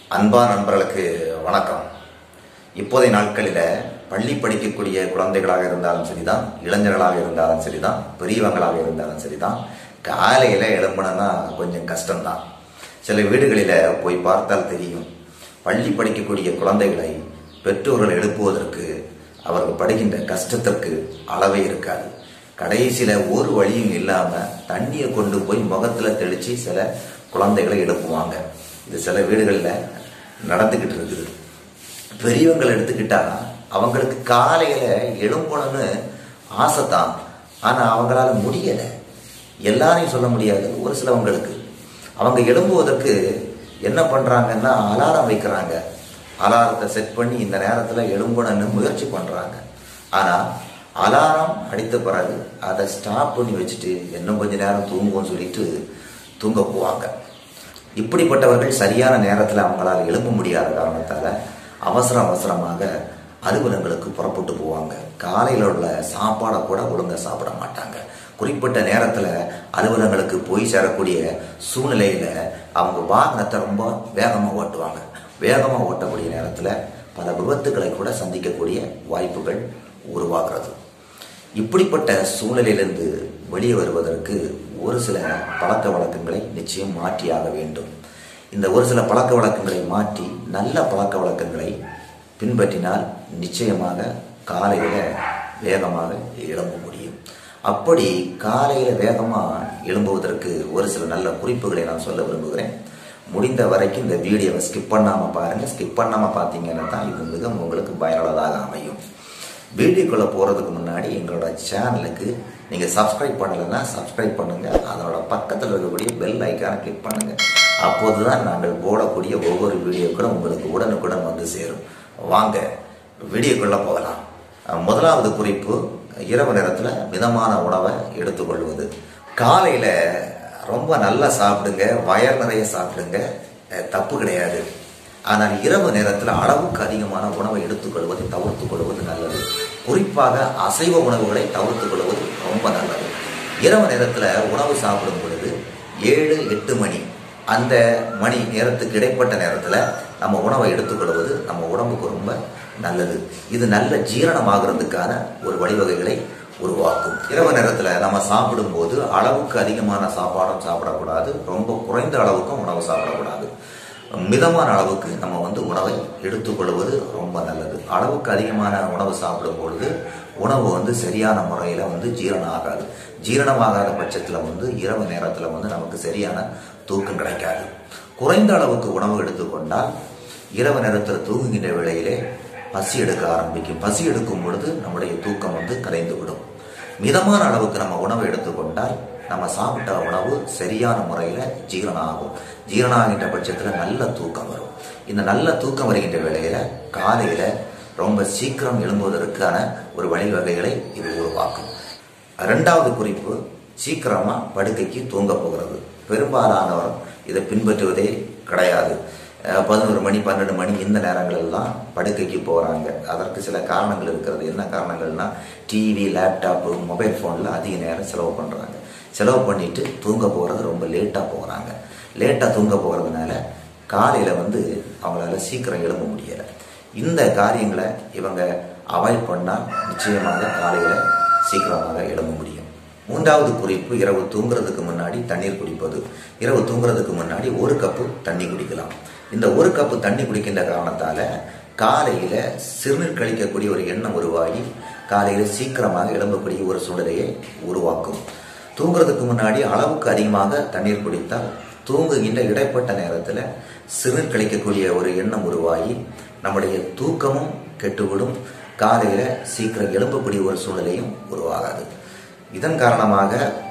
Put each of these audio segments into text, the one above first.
அன்பா நண்பர்களுக்கு வணக்கம் இப்போதைய நாட்களில் பள்ளி படிக்கக்கூடிய குழந்தைகளாக இருந்தாலும் சரிதான் இளைஞர்களாக இருந்தாலும் சரிதான் பெரியவங்களாக இருந்தாலும் சரிதான் காலையில் எழும்பணும்னா கொஞ்சம் கஷ்டம்தான் சில வீடுகளில் போய் பார்த்தால் தெரியும் பள்ளி படிக்கக்கூடிய குழந்தைகளை பெற்றோர்கள் எழுப்புவதற்கு அவர்கள் படுகின்ற கஷ்டத்திற்கு அளவே இருக்காது கடைசியில் ஒரு வழியும் இல்லாமல் தண்ணியை கொண்டு போய் முகத்தில் தெளித்து சில குழந்தைகளை எழுப்புவாங்க இது சில வீடுகளில் நடந்துக்கிட்டு இருக்குது பெரியவங்களை எடுத்துக்கிட்டா அவங்களுக்கு காலையில் எழும்பணும்னு ஆசை தான் ஆனால் அவங்களால முடியலை எல்லாரையும் சொல்ல முடியாது ஒரு சிலவங்களுக்கு அவங்க எழும்புவதற்கு என்ன பண்ணுறாங்கன்னா அலாரம் வைக்கிறாங்க அலாரத்தை செட் பண்ணி இந்த நேரத்தில் எழும்பணும்னு முயற்சி பண்ணுறாங்க ஆனால் அலாரம் அடித்த பிறகு அதை ஸ்டாப் பண்ணி வச்சுட்டு இன்னும் கொஞ்ச நேரம் தூங்குவோம்னு சொல்லிட்டு தூங்க போவாங்க இப்படிப்பட்டவர்கள் சரியான நேரத்தில் அவங்களால் எழும்ப முடியாத காரணத்தால் அவசர அவசரமாக அலுவலகங்களுக்கு புறப்பட்டு போவாங்க காலையில் உள்ள சாப்பாடை கூட ஒழுங்காக சாப்பிட மாட்டாங்க குறிப்பிட்ட நேரத்தில் அலுவலகங்களுக்கு போய் சேரக்கூடிய சூழ்நிலையில் அவங்க வாகனத்தை ரொம்ப வேகமாக ஓட்டுவாங்க வேகமாக ஓட்டக்கூடிய நேரத்தில் பல விபத்துக்களை கூட சந்திக்கக்கூடிய வாய்ப்புகள் உருவாகிறது இப்படிப்பட்ட சூழ்நிலையிலிருந்து வெளியே வருவதற்கு ஒரு சில பழக்க வழக்கங்களை நிச்சயம் மாற்றியாக வேண்டும் இந்த ஒரு சில பழக்க வழக்கங்களை மாற்றி நல்ல பழக்க வழக்கங்களை பின்பற்றினால் நிச்சயமாக காலையில் வேகமாக எழும்ப முடியும் அப்படி காலையில் வேகமாக எழும்புவதற்கு ஒரு சில நல்ல குறிப்புகளை நான் சொல்ல விரும்புகிறேன் முடிந்த வரைக்கும் இந்த வீடியோவை ஸ்கிப் பண்ணாமல் பாருங்கள் ஸ்கிப் பண்ணாமல் பார்த்தீங்கன்னா தான் இது மிக உங்களுக்கு பயனுள்ளதாக அமையும் வீடியோக்குள்ளே போகிறதுக்கு முன்னாடி எங்களோட சேனலுக்கு நீங்கள் சப்ஸ்கிரைப் பண்ணலைன்னா சப்ஸ்கிரைப் பண்ணுங்கள் அதனோட பக்கத்தில் இருக்கக்கூடிய பெல் ஐக்கானை கிளிக் பண்ணுங்கள் அப்போது தான் நாங்கள் போடக்கூடிய ஒவ்வொரு வீடியோக்களும் உங்களுக்கு உடனுக்குடன் வந்து சேரும் வாங்க வீடியோக்குள்ளே போகலாம் முதலாவது குறிப்பு இரவு நேரத்தில் மிதமான உணவை எடுத்துக்கொள்வது காலையில் ரொம்ப நல்லா சாப்பிடுங்க வயர் நிறைய சாப்பிடுங்க தப்பு கிடையாது ஆனால் இரவு நேரத்தில் அளவுக்கு அதிகமான உணவை எடுத்துக்கொள்வதை தவிர்த்து கொள்வது நல்லது குறிப்பாக அசைவ உணவுகளை தவிர்த்து கொள்வது ரொம்ப நல்லது இரவு நேரத்தில் உணவு சாப்பிடும் பொழுது ஏழு எட்டு மணி அந்த மணி நேரத்துக்கு இடைப்பட்ட நேரத்தில் நம்ம உணவை எடுத்துக்கொள்வது நம்ம உடம்புக்கு ரொம்ப நல்லது இது நல்ல ஜீரணமாகிறதுக்கான ஒரு வழிவகைகளை உருவாக்கும் இரவு நேரத்தில் நம்ம சாப்பிடும்போது அளவுக்கு அதிகமான சாப்பாடும் சாப்பிடக்கூடாது ரொம்ப குறைந்த அளவுக்கும் உணவு சாப்பிடக்கூடாது மிதமான அளவுக்கு நம்ம வந்து உணவை எடுத்துக்கொள்வது ரொம்ப நல்லது அளவுக்கு அதிகமான உணவு சாப்பிடும் பொழுது உணவு வந்து சரியான முறையில் வந்து ஜீரணம் ஆகாது ஜீரணமாகாத பட்சத்தில் வந்து இரவு நேரத்தில் வந்து நமக்கு சரியான தூக்கம் கிடைக்காது குறைந்த அளவுக்கு உணவு எடுத்துக்கொண்டால் இரவு நேரத்தில் தூங்குகின்ற வேளையிலே பசி எடுக்க ஆரம்பிக்கும் பசி எடுக்கும் பொழுது நம்முடைய தூக்கம் வந்து கரைந்து விடும் மிதமான அளவுக்கு நம்ம உணவை எடுத்துக்கொண்டால் நம்ம சாப்பிட்ட உணவு சரியான முறையில் ஜீரணம் ஆகும் ஜீரணம் ஆகின்ற பட்சத்தில் நல்ல தூக்கம் வரும் இந்த நல்ல தூக்கம் வருகின்ற வேளையில் காலையில் ரொம்ப சீக்கிரம் எழும்புவதற்கான ஒரு வழிவகைகளை இது உருவாக்கும் ரெண்டாவது குறிப்பு சீக்கிரமாக படுக்கைக்கு தூங்க போகிறது பெரும்பாலானவர் இதை பின்பற்றுவதே கிடையாது பதினோரு மணி பன்னெண்டு மணி இந்த நேரங்களெல்லாம் படுக்கைக்கு போகிறாங்க அதற்கு சில காரணங்கள் இருக்கிறது என்ன காரணங்கள்னா டிவி லேப்டாப்பு மொபைல் ஃபோனில் அதிக நேரம் செலவு பண்ணுறாங்க செலவு பண்ணிட்டு தூங்க போகிறது ரொம்ப லேட்டாக போகிறாங்க லேட்டாக தூங்க போகிறதுனால காலையில் வந்து அவங்களால சீக்கிரம் எழும்ப முடியலை இந்த காரியங்களை இவங்க அவாய்ட் பண்ணால் நிச்சயமாக காலையில் சீக்கிரமாக எழும்ப முடியும் மூன்றாவது குறிப்பு இரவு தூங்குறதுக்கு முன்னாடி தண்ணீர் குடிப்பது இரவு தூங்குறதுக்கு முன்னாடி ஒரு கப்பு தண்ணி குடிக்கலாம் இந்த ஒரு கப்பு தண்ணி குடிக்கின்ற காரணத்தால் காலையில் சிறுநீர் கழிக்கக்கூடிய ஒரு எண்ணம் உருவாகி காலையில் சீக்கிரமாக எழும்பக்கூடிய ஒரு சூழ்நிலையை உருவாக்கும் தூங்குறதுக்கு முன்னாடி அளவுக்கு அதிகமாக தண்ணீர் குடித்தால் தூங்குகின்ற இடைப்பட்ட நேரத்தில் சிறுநீர் கழிக்கக்கூடிய ஒரு எண்ணம் உருவாகி நம்முடைய தூக்கமும் கெட்டுவிடும் காலையில் சீக்கிரம் எழும்பக்கூடிய ஒரு சூழ்நிலையும் உருவாகாது இதன் காரணமாக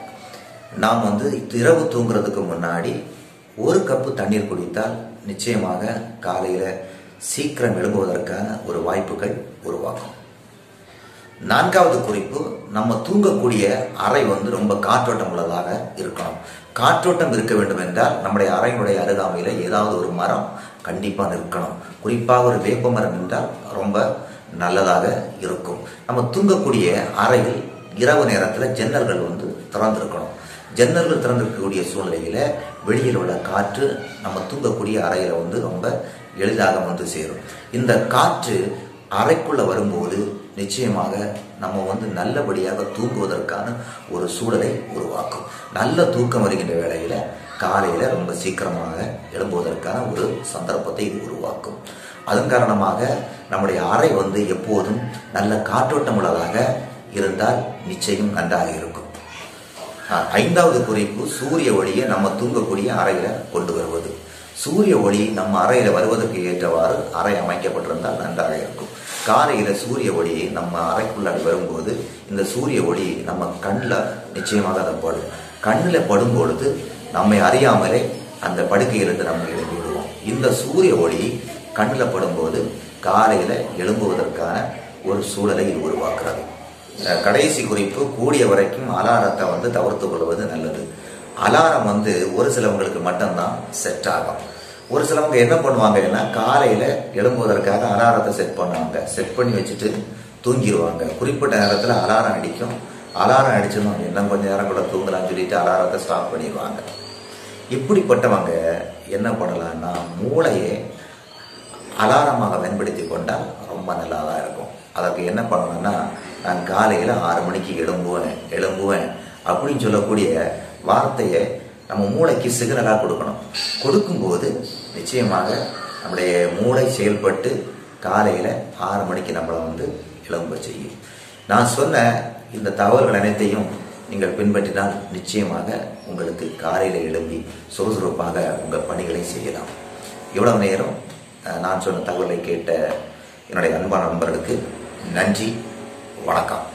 நாம் வந்து இரவு தூங்குறதுக்கு முன்னாடி ஒரு கப்பு தண்ணீர் குடித்தால் நிச்சயமாக காலையில் சீக்கிரம் எழும்புவதற்கான ஒரு வாய்ப்புகள் உருவாக்கும் நான்காவது குறிப்பு நம்ம தூங்கக்கூடிய அறை வந்து ரொம்ப காற்றோட்டம் உள்ளதாக இருக்கணும் காற்றோட்டம் இருக்க வேண்டும் என்றால் நம்முடைய அறையினுடைய அருகாமையில் ஏதாவது ஒரு மரம் கண்டிப்பாக நிற்கணும் குறிப்பாக ஒரு வேப்ப மரம் என்றால் ரொம்ப நல்லதாக இருக்கும் நம்ம தூங்கக்கூடிய அறையில் இரவு நேரத்தில் ஜன்னல்கள் வந்து திறந்திருக்கணும் ஜன்னல்கள் திறந்திருக்கக்கூடிய சூழ்நிலையில வெளியில் உள்ள காற்று நம்ம தூங்கக்கூடிய அறையில வந்து ரொம்ப எளிதாக வந்து சேரும் இந்த காற்று அறைக்குள்ள வரும்போது நிச்சயமாக நம்ம வந்து நல்லபடியாக தூங்குவதற்கான ஒரு சூழலை உருவாக்கும் நல்ல தூக்கம் வருகின்ற வேளையில காலையில ரொம்ப சீக்கிரமாக எழும்புவதற்கான ஒரு சந்தர்ப்பத்தை இது உருவாக்கும் அதன் காரணமாக நம்முடைய அறை வந்து எப்போதும் நல்ல காற்றோட்டம் உள்ளதாக இருந்தால் நிச்சயம் நன்றாக இருக்கும் ஆஹ், ஐந்தாவது குறிப்பு சூரிய ஒளியை நம்ம தூங்கக்கூடிய அறையில கொண்டு வருவது சூரிய ஒளி நம்ம அறையில வருவதற்கு ஏற்றவாறு அறை அமைக்கப்பட்டிருந்தால் நன்றாக இருக்கும் காலையில சூரிய ஒளி நம்ம அறைக்குள்ளாடி வரும்போது இந்த சூரிய ஒளி நம்ம கண்ணில் நிச்சயமாக அதை படும் கண்ணில் படும் பொழுது நம்மை அறியாமலே அந்த படுக்கையிலிருந்து நம்ம எழுப்பி விடுவோம் இந்த சூரிய ஒளி கண்ணில் படும்போது காலையில எழும்புவதற்கான ஒரு சூழலை இது உருவாக்குறது அஹ் கடைசி குறிப்பு கூடிய வரைக்கும் அலாரத்தை வந்து தவிர்த்து கொள்வது நல்லது அலாரம் வந்து ஒரு சிலவங்களுக்கு மட்டும்தான் செட் ஆகும் ஒரு சிலவங்க என்ன பண்ணுவாங்கன்னா காலையில எழும்புவதற்காக அலாரத்தை செட் பண்ணுவாங்க செட் பண்ணி வச்சுட்டு தூங்கிடுவாங்க குறிப்பிட்ட நேரத்தில் அலாரம் அடிக்கும் அலாரம் அடிச்சதும் இன்னும் கொஞ்ச நேரம் கூட தூங்கலாம்னு சொல்லிட்டு அலாரத்தை ஸ்டாப் பண்ணிடுவாங்க இப்படிப்பட்டவங்க என்ன பண்ணலாம்னா மூளையை அலாரமாக பயன்படுத்தி கொண்டால் ரொம்ப நல்லாதான் இருக்கும் அதற்கு என்ன பண்ணணும்னா நான் காலையில் ஆறு மணிக்கு எழும்புவேன் எழும்புவேன் அப்படின்னு சொல்லக்கூடிய வார்த்தையை நம்ம மூளைக்கு சிக்னலாக கொடுக்கணும் கொடுக்கும்போது நிச்சயமாக நம்முடைய மூளை செயல்பட்டு காலையில் ஆறு மணிக்கு நம்மளை வந்து எழும்ப செய்யும் நான் சொன்ன இந்த தகவல்கள் அனைத்தையும் நீங்கள் பின்பற்றினால் நிச்சயமாக உங்களுக்கு காலையில் எழும்பி சுறுசுறுப்பாக உங்கள் பணிகளை செய்யலாம் இவ்வளவு நேரம் அஹ், நான் சொன்ன தகவலை கேட்ட என்னுடைய அன்பான நண்பர்களுக்கு நன்றி வணக்கம்